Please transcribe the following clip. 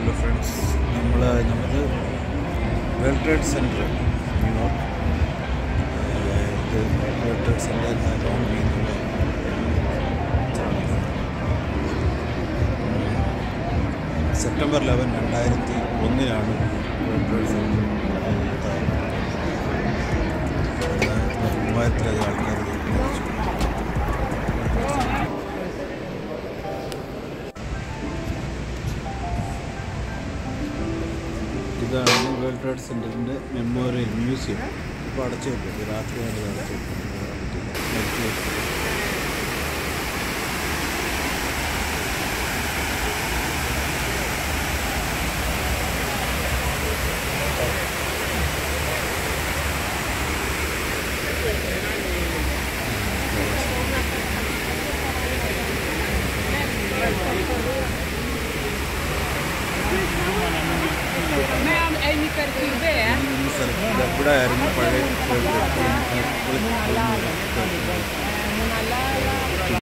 Hello friends നമ്മൾ നമുക്ക് world trade centre New York ഏഹ് ഇത് വേൾഡ് ട്രേഡ് സെൻറ്ററിൽ ലോങ് ചെയ്യുന്നത് സെപ്റ്റംബർ ലെവൻ രണ്ടായിരത്തി ഒന്നിലാണ് വേൾഡ് ട്രേഡ് സെൻറ്റർ മൂവായിരത്തിലധികം ആൾക്കാർ ഇത് മരിച്ചു ഇതാണ് വേൾഡ് ട്രേഡ് സെൻറ്ററിൻ്റെ മെമ്മോറിയൽ മ്യൂസിയം ഇപ്പോൾ അടച്ചു വെക്കും ഇത് രാത്രിയാണ് ഇത് അടച്ചു വെക്കുന്നത് Ma'am, any per cube, eh? ഈ സ്ഥലത്ത് ഇവിടെ ആയിരുന്നു പഴയ വേൾഡ് ട്രേഡ് സെൻറ്റർ